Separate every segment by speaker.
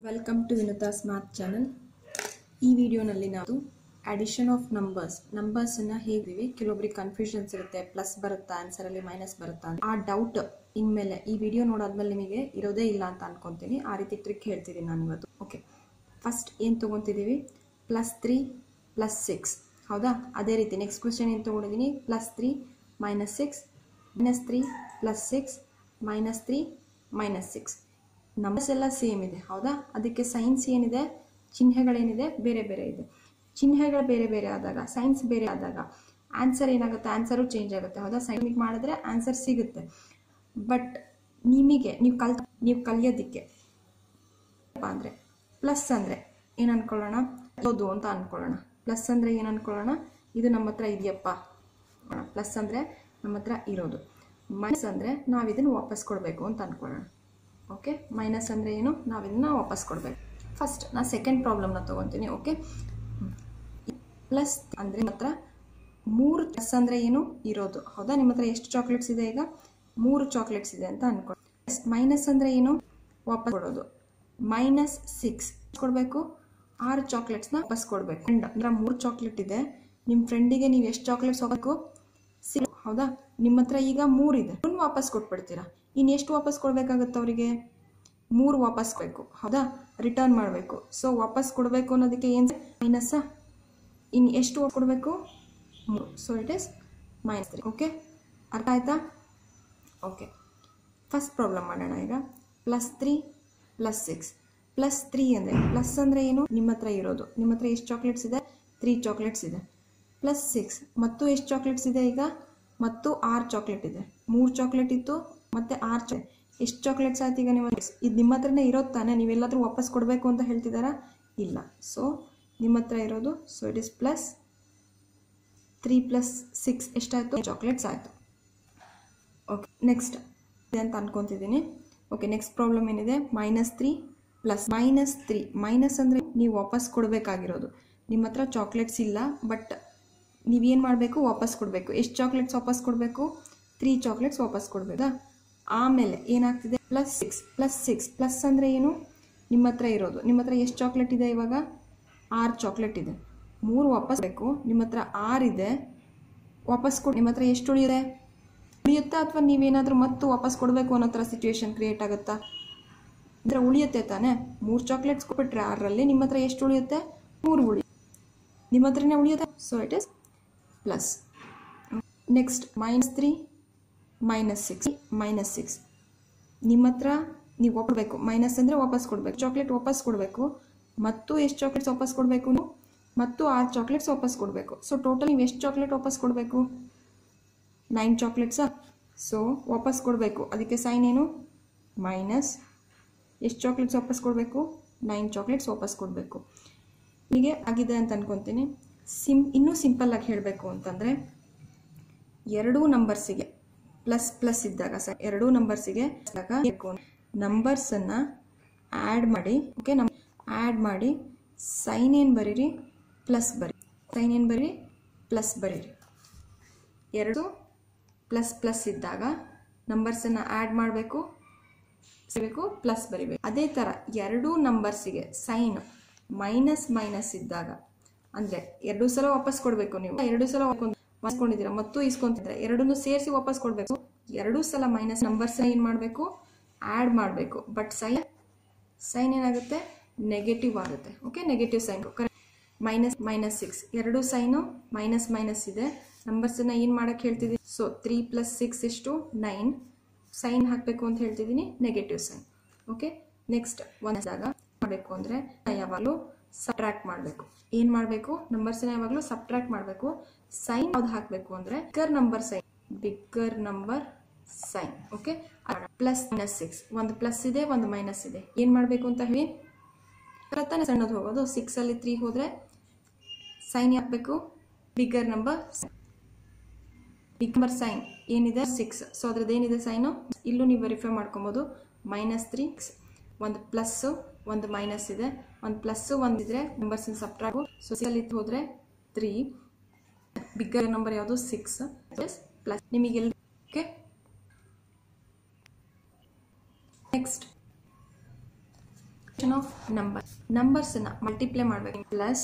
Speaker 1: welcome to Vinuta's math channel ಈ ವಿಡಿಯೋನಲ್ಲಿ ನಾವು ಅಡಿಷನ್ ಆಫ್ ನಂಬರ್ಸ್ ನಂಬರ್ಸನ್ನು ಹೇಗಿವೆ ಕೆಲವೊಬ್ರಿಗೆ ಕನ್ಫ್ಯೂಷನ್ಸ್ ಇರುತ್ತೆ ಪ್ಲಸ್ ಬರುತ್ತಾ ಆನ್ಸರಲ್ಲಿ ಮೈನಸ್ ಬರುತ್ತಾ ಅಂತ ಆ ಡೌಟ್ ಇನ್ಮೇಲೆ ಈ ವಿಡಿಯೋ ನೋಡಾದ್ಮೇಲೆ ನಿಮಗೆ ಇರೋದೇ ಇಲ್ಲ ಅಂತ ಅನ್ಕೊತೀನಿ ಆ ರೀತಿ ಟ್ರಿಕ್ ಹೇಳ್ತಿದ್ದೀನಿ ನಾನು ಇವತ್ತು ಓಕೆ ಫಸ್ಟ್ ಏನು ತೊಗೊತಿದ್ದೀವಿ ಪ್ಲಸ್ ತ್ರೀ ಪ್ಲಸ್ ಸಿಕ್ಸ್ ಹೌದಾ ಅದೇ ರೀತಿ ನೆಕ್ಸ್ಟ್ ಕ್ವಶನ್ ಏನು ತೊಗೊಂಡಿದ್ದೀನಿ plus three minus six minus three plus six minus three minus six numbers ಎಲ್ಲ ಸೇಮ್ ಇದೆ ಹೌದಾ ಅದಕ್ಕೆ ಸೈನ್ಸ್ ಏನಿದೆ ಚಿಹ್ನೆಗಳೇನಿದೆ ಬೇರೆ ಬೇರೆ ಇದೆ ಚಿಹ್ನೆಗಳು ಬೇರೆ ಬೇರೆ ಆದಾಗ ಸೈನ್ಸ್ ಬೇರೆ ಆದಾಗ ಆನ್ಸರ್ ಏನಾಗುತ್ತೆ ಆನ್ಸರು ಚೇಂಜ್ ಆಗುತ್ತೆ ಹೌದಾ ಸೈನಿಗೆ ಮಾಡಿದ್ರೆ ಆನ್ಸರ್ ಸಿಗುತ್ತೆ ಬಟ್ ನಿಮಗೆ ನೀವು ಕಲ್ ನೀವು ಕಲಿಯೋದಕ್ಕೆ ಅಂದರೆ ಪ್ಲಸ್ ಅಂದರೆ ಏನು ಅನ್ಕೊಳ್ಳೋಣ ಹೌದು ಅಂತ ಅನ್ಕೊಳ್ಳೋಣ ಪ್ಲಸ್ ಅಂದರೆ ಏನು ಅನ್ಕೊಳ್ಳೋಣ ಇದು ನಮ್ಮ ಹತ್ರ ಇದೆಯಪ್ಪ ಪ್ಲಸ್ ಅಂದರೆ ನಮ್ಮ ಹತ್ರ ಇರೋದು ಮೈನಸ್ ಅಂದರೆ ನಾವು ಇದನ್ನು ವಾಪಸ್ ಕೊಡಬೇಕು ಅಂತ ಅನ್ಕೊಳ್ಳೋಣ ಓಕೆ ಮೈನಸ್ ಅಂದರೆ ಏನು ನಾವು ಇದನ್ನು ವಾಪಸ್ ಕೊಡಬೇಕು ಫಸ್ಟ್ ನಾನು ಸೆಕೆಂಡ್ ಪ್ರಾಬ್ಲಮ್ನ ತೊಗೊತೀನಿ ಓಕೆ ಪ್ಲಸ್ ಅಂದರೆ ನಿಮ್ಮ ಹತ್ರ ಮೂರು ಪ್ಲಸ್ ಅಂದರೆ ಏನು ಇರೋದು ಹೌದಾ ನಿಮ್ಮ ಹತ್ರ ಎಷ್ಟು ಚಾಕ್ಲೇಟ್ಸ್ ಇದೆ ಈಗ ಮೂರು ಚಾಕ್ಲೇಟ್ಸ್ ಇದೆ ಅಂತ ಅನ್ಕೊಳ್ಳಿ ಮೈನಸ್ ಅಂದರೆ ಏನು ವಾಪಸ್ ಕೊಡೋದು ಮೈನಸ್ ಸಿಕ್ಸ್ ಕೊಡಬೇಕು ಆರು ಚಾಕ್ಲೇಟ್ಸ್ನ ವಾಪಸ್ ಕೊಡಬೇಕು ಫ್ರೆಂಡ್ ಅಂದ್ರೆ ಮೂರು ಚಾಕ್ಲೇಟ್ ಇದೆ ನಿಮ್ಮ ಫ್ರೆಂಡಿಗೆ ನೀವು ಎಷ್ಟು ಚಾಕ್ಲೇಟ್ಸ್ ಹೋಗಬೇಕು ಸಿ ಹೌದಾ ನಿಮ್ಮ ಹತ್ರ ಈಗ ಮೂರಿದೆ ಒಂದು ವಾಪಸ್ ಕೊಟ್ಬಿಡ್ತೀರಾ ಇನ್ನು ಎಷ್ಟು ವಾಪಸ್ ಕೊಡಬೇಕಾಗುತ್ತೆ ಅವರಿಗೆ ಮೂರು ವಾಪಸ್ ಕೊಡಬೇಕು ಹೌದಾ ರಿಟರ್ನ್ ಮಾಡಬೇಕು ಸೊ ವಾಪಸ್ ಕೊಡಬೇಕು ಅನ್ನೋದಕ್ಕೆ ಏನು ಮೈನಸ್ಸಾ ಇನ್ನು ಎಷ್ಟು ಕೊಡಬೇಕು ಮೂರು so it is minus three okay ಅರ್ಥ ಆಯ್ತಾ ಓಕೆ ಫಸ್ಟ್ ಪ್ರಾಬ್ಲಮ್ ಮಾಡೋಣ ಈಗ plus three plus six plus three ಅಂದರೆ ಪ್ಲಸ್ ಅಂದರೆ ಏನು ನಿಮ್ಮ ಹತ್ರ ಇರೋದು ನಿಮ್ಮ ಹತ್ರ ಎಷ್ಟು ಚಾಕ್ಲೇಟ್ಸ್ ಇದೆ ತ್ರೀ ಚಾಕ್ಲೇಟ್ಸ್ ಇದೆ ಪ್ಲಸ್ ಸಿಕ್ಸ್ ಮತ್ತು ಎಷ್ಟು ಚಾಕ್ಲೇಟ್ಸ್ ಇದೆ ಈಗ ಮತ್ತು ಆರು ಚಾಕ್ಲೇಟ್ ಇದೆ ಮೂರು ಚಾಕ್ಲೇಟ್ ಇತ್ತು ಮತ್ತು ಆರು ಚಾ ಎಷ್ಟು ಚಾಕ್ಲೇಟ್ಸ್ ಆಯ್ತು ಈಗ ನಿಮ್ಮ ಇದು ನಿಮ್ಮ ಹತ್ರನೇ ಇರೋದು ತಾನೇ ನೀವೆಲ್ಲಾದರೂ ವಾಪಸ್ ಕೊಡಬೇಕು ಅಂತ ಹೇಳ್ತಿದ್ದಾರಾ ಇಲ್ಲ ಸೊ ನಿಮ್ಮ ಹತ್ರ ಇರೋದು so it is plus three plus six ಎಷ್ಟಾಯಿತು ಚಾಕ್ಲೇಟ್ಸ್ ಆಯಿತು ಓಕೆ ನೆಕ್ಸ್ಟ್ ಇದೆ ಅಂತ ಅನ್ಕೊತಿದ್ದೀನಿ ಓಕೆ ನೆಕ್ಸ್ಟ್ ಪ್ರಾಬ್ಲಮ್ ಏನಿದೆ minus three plus minus three minus ಅಂದರೆ ನೀವು ವಾಪಸ್ ಕೊಡಬೇಕಾಗಿರೋದು ನಿಮ್ಮ ಹತ್ರ ಚಾಕ್ಲೇಟ್ಸ್ ಇಲ್ಲ ಬಟ್ ನೀವೇನು ಮಾಡಬೇಕು ವಾಪಸ್ ಕೊಡಬೇಕು ಎಷ್ಟು ಚಾಕ್ಲೇಟ್ಸ್ ವಾಪಸ್ ಕೊಡಬೇಕು ತ್ರೀ ಚಾಕ್ಲೇಟ್ಸ್ ವಾಪಸ್ ಕೊಡಬೇಕಾ ಆಮೇಲೆ ಏನಾಗ್ತಿದೆ plus six plus six plus ಅಂದರೆ ಏನು ನಿಮ್ಮ ಹತ್ರ ಇರೋದು ನಿಮ್ಮ ಹತ್ರ ಎಷ್ಟು ಚಾಕ್ಲೇಟ್ ಇದೆ ಇವಾಗ ಆರು ಚಾಕ್ಲೇಟ್ ಇದೆ ಮೂರು ವಾಪಸ್ ಬೇಕು ನಿಮ್ಮ ಹತ್ರ ಆರಿದೆ ವಾಪಸ್ ಕೊಡಿ ನಿಮ್ಮ ಹತ್ರ ಎಷ್ಟು ಉಳಿಯುತ್ತೆ ಉಳಿಯುತ್ತಾ ಅಥವಾ ನೀವೇನಾದರೂ ಮತ್ತು ವಾಪಸ್ ಕೊಡಬೇಕು ಅನ್ನೋ ಥರ ಸಿಚುವೇಶನ್ ಕ್ರಿಯೇಟ್ ಆಗುತ್ತಾ ಅಂದರೆ ಉಳಿಯುತ್ತೆ ತಾನೇ ಮೂರು ಚಾಕ್ಲೇಟ್ಸ್ ಕೊಟ್ಬಿಟ್ರೆ ಆರರಲ್ಲಿ ನಿಮ್ಮ ಹತ್ರ ಎಷ್ಟು ಉಳಿಯುತ್ತೆ ಮೂರು ಉಳಿ ನಿಮ್ಮ ಹತ್ರನೇ ಉಳಿಯುತ್ತೆ so it is plus next minus three minus six minus six ನಿಮ್ಮ ಹತ್ರ ನೀವು ಕೊಡಬೇಕು ಮೈನಸ್ ಅಂದರೆ ವಾಪಸ್ ಕೊಡಬೇಕು ಚಾಕ್ಲೇಟ್ ವಾಪಸ್ ಕೊಡಬೇಕು ಮತ್ತು ಎಷ್ಟು ಚಾಕ್ಲೇಟ್ಸ್ ವಾಪಸ್ ಕೊಡಬೇಕು ನೀವು ಮತ್ತು ಆರು ಚಾಕ್ಲೇಟ್ಸ್ ವಾಪಸ್ ಕೊಡಬೇಕು ಸೊ ಟೋಟಲ್ ನೀವು ಎಷ್ಟು ಚಾಕ್ಲೇಟ್ ವಾಪಸ್ ಕೊಡಬೇಕು ನೈನ್ ಚಾಕ್ಲೇಟ್ಸಾ ಸೊ ವಾಪಸ್ ಕೊಡಬೇಕು ಅದಕ್ಕೆ ಸೈನ್ ಏನು ಮೈನಸ್ ಎಷ್ಟು ಚಾಕ್ಲೇಟ್ಸ್ ವಾಪಸ್ ಕೊಡಬೇಕು ನೈನ್ ಚಾಕ್ಲೇಟ್ಸ್ ವಾಪಸ್ ಕೊಡಬೇಕು ಹೀಗೆ ಆಗಿದೆ ಅಂತ ಅನ್ಕೊತೀನಿ ಸಿಮ್ ಇನ್ನೂ ಸಿಂಪಲ್ಲಾಗಿ ಹೇಳಬೇಕು ಅಂತಂದರೆ ಎರಡೂ ನಂಬರ್ಸಿಗೆ ಪ್ಲಸ್ ಪ್ಲಸ್ ಇದ್ದಾಗ ಸ ಎರಡೂ ನಂಬರ್ಸಿಗೆ ನಂಬರ್ಸನ್ನು ಆ್ಯಡ್ ಮಾಡಿ ಓಕೆ ನಮ್ ಆ್ಯಡ್ ಮಾಡಿ ಸೈನ್ ಏನು ಬರೀರಿ ಪ್ಲಸ್ ಬರಿ ಸೈನ್ ಏನು ಬರೀರಿ ಪ್ಲಸ್ ಬರೀರಿ ಎರಡು ಪ್ಲಸ್ ಪ್ಲಸ್ ಇದ್ದಾಗ ನಂಬರ್ಸನ್ನು ಆ್ಯಡ್ ಮಾಡಬೇಕು ಬೇಕು ಪ್ಲಸ್ ಬರಿಬೇಕು ಅದೇ ಥರ ಎರಡೂ ನಂಬರ್ಸಿಗೆ ಸೈನ್ ಮೈನಸ್ ಮೈನಸ್ ಇದ್ದಾಗ ಅಂದರೆ ಎರಡು ಸಲ ವಾಪಸ್ ಕೊಡಬೇಕು ನೀವು ಎರಡು ಸಲ ವಾಪಸ್ಕೊಂಡಿದ್ದೀರಾ ಮತ್ತು ಇಸ್ಕೊಂತಿದ್ರೆ ಎರಡನ್ನೂ ಸೇರಿಸಿ ವಾಪಸ್ ಕೊಡಬೇಕು ಎರಡೂ ಸಲ ಮೈನಸ್ ನಂಬರ್ಸ್ ಏನು ಮಾಡಬೇಕು ಆ್ಯಡ್ ಮಾಡಬೇಕು ಬಟ್ ಸೈನ್ ಸೈನ್ ಏನಾಗುತ್ತೆ ನೆಗೆಟಿವ್ ಆಗುತ್ತೆ okay negative sign minus minus six ಎರಡು ಸೈನು ಮೈನಸ್ ಮೈನಸ್ ಇದೆ ನಂಬರ್ಸನ್ನು ಏನು ಮಾಡೋಕ್ಕೆ ಹೇಳ್ತಿದ್ದೀನಿ ಸೊ ತ್ರೀ ಪ್ಲಸ್ ಸಿಕ್ಸ್ ಎಷ್ಟು ನೈನ್ ಸೈನ್ ಹಾಕಬೇಕು ಅಂತ ಹೇಳ್ತಿದ್ದೀನಿ ನೆಗೆಟಿವ್ ಸೈನ್ ಓಕೆ ನೆಕ್ಸ್ಟ್ ಒಂದಾಗ ಮಾಡಬೇಕು ಅಂದರೆ ಯಾವಾಗಲೂ ಸಬ್ಟ್ರಾಕ್ಟ್ ಮಾಡಬೇಕು ಏನು ಮಾಡಬೇಕು ನಂಬರ್ಸನ್ನ ಯಾವಾಗಲೂ ಸಬ್ಟ್ರಾಕ್ಟ್ ಮಾಡಬೇಕು ಸೈನ್ ಯಾವ್ದು ಹಾಕಬೇಕು ಅಂದರೆ bigger number sign bigger number sign okay plus minus six ಒಂದು ಪ್ಲಸ್ ಇದೆ ಒಂದು ಮೈನಸ್ ಇದೆ ಏನು ಮಾಡಬೇಕು ಅಂತ ಹೇಳಿ ತಾನೇ ಸಣ್ಣದು ಹೋಗೋದು ಸಿಕ್ಸಲ್ಲಿ ತ್ರೀ ಹೋದರೆ ಸೈನ್ ಹಾಕಬೇಕು bigger number big number sign ಏನಿದೆ ಸಿಕ್ಸ್ ಸೊ ಅದ್ರದ್ದು ಏನಿದೆ ಸೈನು ಇಲ್ಲೂ ನೀವು ವೆರಿಫೈ ಮಾಡ್ಕೊಬೋದು ಮೈನಸ್ ತ್ರೀ ಒಂದು ಪ್ಲಸ್ಸು ಒಂದು ಮೈನಸ್ ಇದೆ ಒಂದು ಪ್ಲಸ್ಸು ಒಂದಿದ್ರೆ ನಂಬರ್ಸಿನ ಸಬ್ಟ್ರಾಗು ಸೊ ಸಿಕ್ಸಲ್ಲಿ ಹೋದರೆ ತ್ರೀ ಬಿಗ್ಗರ್ ನಂಬರ್ ಯಾವುದು ಸಿಕ್ಸ್ ಪ್ಲಸ್ ನಿಮಗೆ ಓಕೆ ನೆಕ್ಸ್ಟ್ ಆಫ್ ನಂಬರ್ ನಂಬರ್ಸನ್ನ ಮಲ್ಟಿಪ್ಲೈ ಮಾಡಬೇಕು plus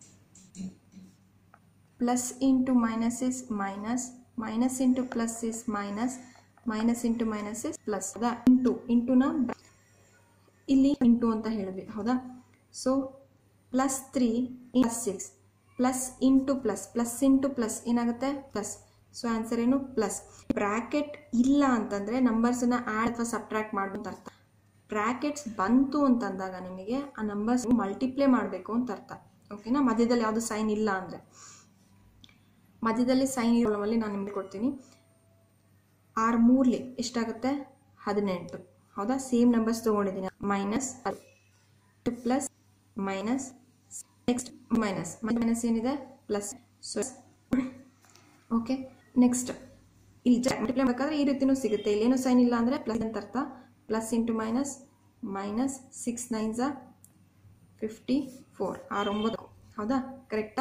Speaker 1: plus into minus is minus minus into plus is minus minus into minus is plus ಹೌದಾ ಇಂಟು ಇಂಟುನ ಇಲ್ಲಿ ಇಂಟು ಅಂತ ಹೇಳಿದ್ವಿ ಹೌದಾ so plus three plus six plus into plus plus into plus ಏನಾಗುತ್ತೆ plus so answer ಏನು plus bracket ಇಲ್ಲ ಅಂತಂದರೆ ನಂಬರ್ಸನ್ನ ಆ್ಯಡ್ ಅಥವಾ ಸಬ್ಟ್ರಾಕ್ಟ್ ಮಾಡ್ಬೋದು ಅರ್ಥ ಬ್ರ್ಯಾಕೆಟ್ಸ್ ಬಂತು ಅಂತಂದಾಗ ನಿಮಗೆ ಆ ನಂಬರ್ಸ್ ಮಲ್ಟಿಪ್ಲೈ ಮಾಡಬೇಕು ಅಂತ ಅರ್ಥ ಓಕೆನಾ ಮಧ್ಯದಲ್ಲಿ ಯಾವುದು ಸೈನ್ ಇಲ್ಲ ಅಂದರೆ ಮಧ್ಯದಲ್ಲಿ ಸೈನ್ ಇರೋಲ್ಲಿ ನಾನು ನಿಮಗೆ ಕೊಡ್ತೀನಿ ಆರು ಮೂರ್ಲಿ ಎಷ್ಟಾಗುತ್ತೆ ಹದಿನೆಂಟು ಹೌದಾ ಸೇಮ್ ನಂಬರ್ಸ್ ತೊಗೊಂಡಿದ್ದೀನಿ minus plus minus next minus minus ಏನಿದೆ ಪ್ಲಸ್ ಸೊ ಓಕೆ ನೆಕ್ಸ್ಟ್ ಇಲ್ಲಿ ಮಲ್ಟಿಪ್ಲೈ ಬೇಕಾದ್ರೆ ಈ ರೀತಿನೂ ಸಿಗುತ್ತೆ ಇಲ್ಲೇನು ಸೈನ್ ಇಲ್ಲ ಅಂದರೆ ಪ್ಲಸ್ ಅಂತ ಅರ್ಥ plus into minus minus six ನೈನ್ಸ ಫಿಫ್ಟಿ ಫೋರ್ ಆರು ಒಂಬತ್ತು ಹೌದಾ ಕರೆಕ್ಟಾ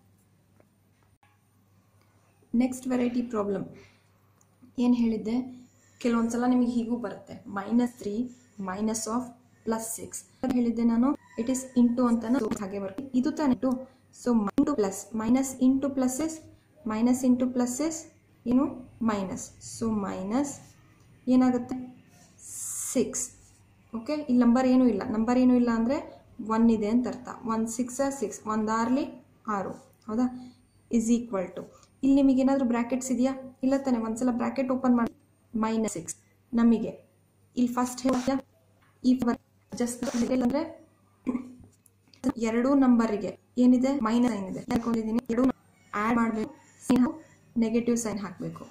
Speaker 1: ನೆಕ್ಸ್ಟ್ ವೆರೈಟಿ ಪ್ರಾಬ್ಲಮ್ ಏನು ಹೇಳಿದ್ದೆ ಕೆಲವೊಂದು ಸಲ ನಿಮಗೆ ಹೀಗೂ ಬರುತ್ತೆ minus three minus of plus six ಹೇಳಿದ್ದೆ ನಾನು ಇಟ್ ಈಸ್ ಇಂಟು ಅಂತ ಹಾಗೆ ಬರುತ್ತೆ ಇದು ತಾನೆ two so into plus minus into plus is minus into plus is ಏನು ಮೈನಸ್ ಸೊ ಮೈನಸ್ ಏನಾಗುತ್ತೆ ಸಿಕ್ಸ್ ಓಕೆ ಇಲ್ಲಿ ನಂಬರ್ ಏನೂ ಇಲ್ಲ ನಂಬರ್ ಏನೂ ಇಲ್ಲ ಅಂದರೆ ಒನ್ ಇದೆ ಅಂತ ಅರ್ಥ ಒನ್ ಸಿಕ್ಸ್ ಸಿಕ್ಸ್ ಒಂದು ಆರ್ಲಿ ಆರು ಹೌದಾ ಇಸ್ ಈಕ್ವಲ್ ಟು ಇಲ್ಲಿ ನಿಮಗೆ ಏನಾದರೂ ಬ್ರ್ಯಾಕೆಟ್ಸ್ ಇದೆಯಾ ಇಲ್ಲ ತಾನೆ ಒಂದ್ಸಲ ಬ್ರ್ಯಾಕೆಟ್ ಓಪನ್ ಮಾಡಿ ಮೈನಸ್ ಸಿಕ್ಸ್ ನಮಗೆ ಇಲ್ಲಿ ಫಸ್ಟ್ ಹೇಳಿದ ಈ ಜಸ್ಟ್ ಅಂದರೆ ಎರಡೂ ನಂಬರಿಗೆ ಏನಿದೆ ಮೈನಸ್ ಸೈನ್ ಇದೆ ಹಾಕೊಂಡಿದ್ದೀನಿ ಎರಡು ಆ್ಯಡ್ ಮಾಡಬೇಕು ಸೈನ್ ನೆಗೆಟಿವ್ ಸೈನ್ ಹಾಕಬೇಕು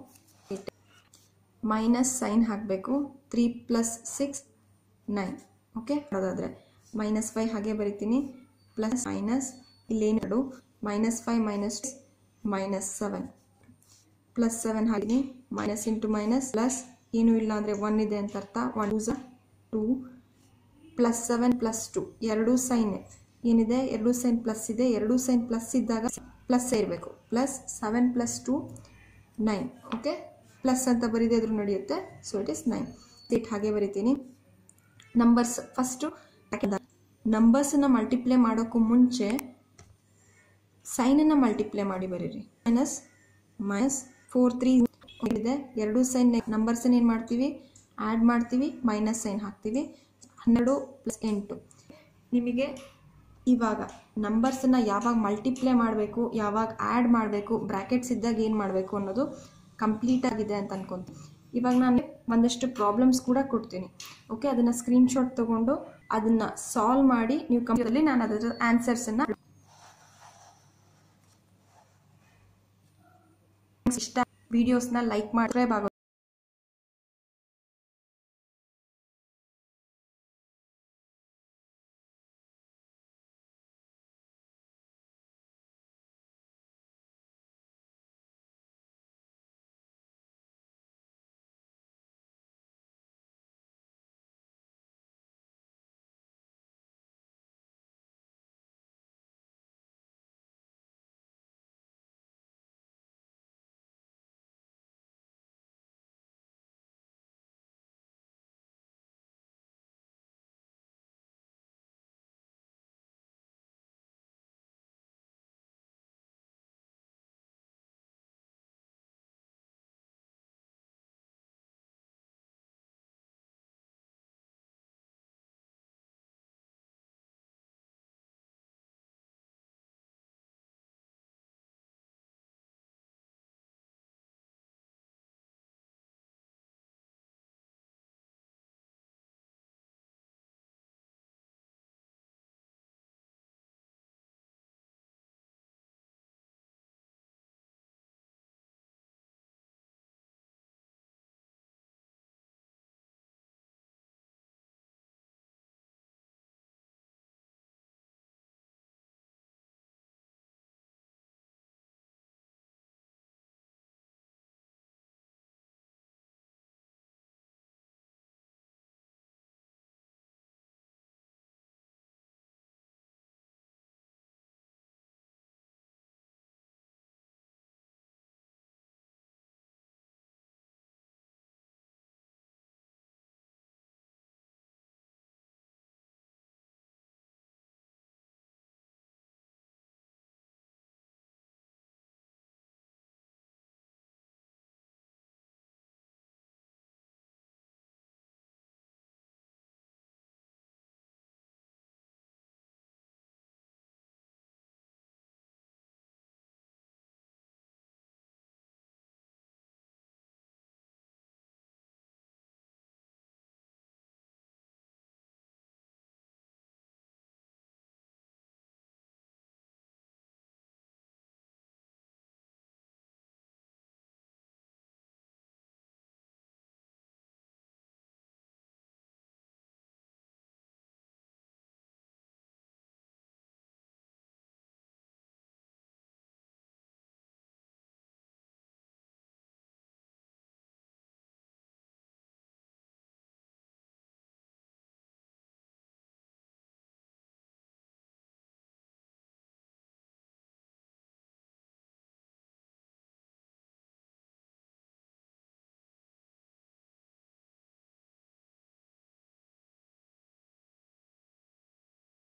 Speaker 1: ಮೈನಸ್ ಸೈನ್ ಹಾಕಬೇಕು three plus six nine okay ಮಾಡೋದಾದರೆ ಮೈನಸ್ ಫೈವ್ ಹಾಗೆ ಬರಿತೀನಿ ಪ್ಲಸ್ ಮೈನಸ್ ಇಲ್ಲೇನೆರಡು minus five minus minus seven plus seven ಹಾಕಿನಿ ಮೈನಸ್ ಇಂಟು ಮೈನಸ್ ಪ್ಲಸ್ ಏನೂ ಇಲ್ಲ ಅಂದರೆ ಒನ್ ಇದೆ ಅಂತ ಅರ್ಥ ಒನ್ ಟೂಸ two plus seven plus two ಎರಡೂ ಸೈನ್ ಏನಿದೆ ಎರಡೂ ಸೈನ್ ಪ್ಲಸ್ ಇದೆ ಎರಡೂ ಸೈನ್ ಪ್ಲಸ್ ಇದ್ದಾಗ ಪ್ಲಸ್ ಇರಬೇಕು plus seven plus two nine okay plus ಅಂತ ಬರೀದೇ ಇದ್ರೂ ನಡೆಯುತ್ತೆ so it is nine eight ಹಾಗೆ ಬರಿತೀನಿ ನಂಬರ್ಸ್ ಫಸ್ಟು ನಂಬರ್ಸನ್ನು ಮಲ್ಟಿಪ್ಲೈ ಮಾಡೋಕ್ಕೂ ಮುಂಚೆ ಸೈನನ್ನು ಮಲ್ಟಿಪ್ಲೈ ಮಾಡಿ ಬರೀರಿ ಮೈನಸ್ ಮೈನಸ್ ಫೋರ್ ತ್ರೀ ಇದೆ ಎರಡು ಸೈನ್ ನಂಬರ್ಸನ್ನು ಏನು ಮಾಡ್ತೀವಿ ಆ್ಯಡ್ ಮಾಡ್ತೀವಿ ಮೈನಸ್ ಸೈನ್ ಹಾಕ್ತೀವಿ ಹನ್ನೆರಡು ಪ್ಲಸ್ ಎಂಟು ನಿಮಗೆ ಇವಾಗ ನಂಬರ್ಸನ್ನು ಯಾವಾಗ ಮಲ್ಟಿಪ್ಲೈ ಮಾಡಬೇಕು ಯಾವಾಗ ಆ್ಯಡ್ ಮಾಡಬೇಕು ಬ್ರ್ಯಾಕೆಟ್ಸ್ ಇದ್ದಾಗ ಏನು ಮಾಡಬೇಕು ಅನ್ನೋದು ಕಂಪ್ಲೀಟ್ ಆಗಿದೆ ಅಂತ ಅನ್ಕೊಂತೀನಿ ಇವಾಗ ನಾನು ಒಂದಷ್ಟು ಪ್ರಾಬ್ಲಮ್ಸ್ ಕೂಡ ಕೊಡ್ತೀನಿ ಓಕೆ ಅದನ್ನು ಸ್ಕ್ರೀನ್ಶಾಟ್ ತೊಗೊಂಡು ಅದನ್ನು ಸಾಲ್ವ್ ಮಾಡಿ ನೀವು ಕಂಪ್ಯೂಟರಲ್ಲಿ ನಾನು ಅದರ ಆನ್ಸರ್ಸನ್ನು ಇಷ್ಟ ವಿಡಿಯೋಸ್ನ ಲೈಕ್ ಮಾಡಿ ಸಬ್ಸ್ಕ್ರೈಬ್ ಆಗೋ